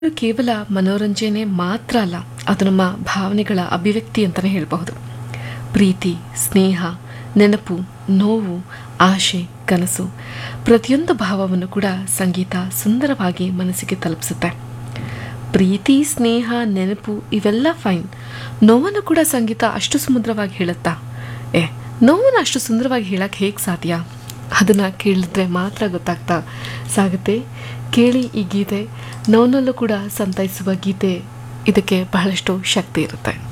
ಇದು ಕೇವಲ ಮನೋರಂಜನೆ ಮಾತ್ರ ಅಲ್ಲ ಅದು ನಮ್ಮ ಭಾವನೆಗಳ ಅಭಿವ್ಯಕ್ತಿ ಅಂತಲೇ ಹೇಳಬಹುದು ಪ್ರೀತಿ ಸ್ನೇಹ ನೆನಪು ನೋವು ಆಶೆ ಕನಸು ಪ್ರತಿಯೊಂದು ಭಾವವನ್ನು ಕೂಡ ಸಂಗೀತ ಸುಂದರವಾಗಿ ಮನಸ್ಸಿಗೆ ತಲುಪಿಸುತ್ತೆ ಪ್ರೀತಿ ಸ್ನೇಹ ನೆನಪು ಇವೆಲ್ಲ ಫೈನ್ ನೋವನ್ನು ಕೂಡ ಸಂಗೀತ ಅಷ್ಟು ಸುಮಧುರವಾಗಿ ಹೇಳುತ್ತಾ ಏ ನೋವನ್ನು ಅಷ್ಟು ಸುಂದರವಾಗಿ ಹೇಳಕ್ಕೆ ಹೇಗೆ ಸಾಧ್ಯ ಅದನ್ನು ಕೇಳಿದ್ರೆ ಮಾತ್ರ ಗೊತ್ತಾಗ್ತಾ ಸಾಗುತ್ತೆ ಕೇಳಿ ಈ ಗೀತೆ ನೋವನ್ನಲ್ಲೂ ಕೂಡ ಸಂತೈಸುವ ಗೀತೆ ಇದಕ್ಕೆ ಬಹಳಷ್ಟು ಶಕ್ತಿ ಇರುತ್ತೆ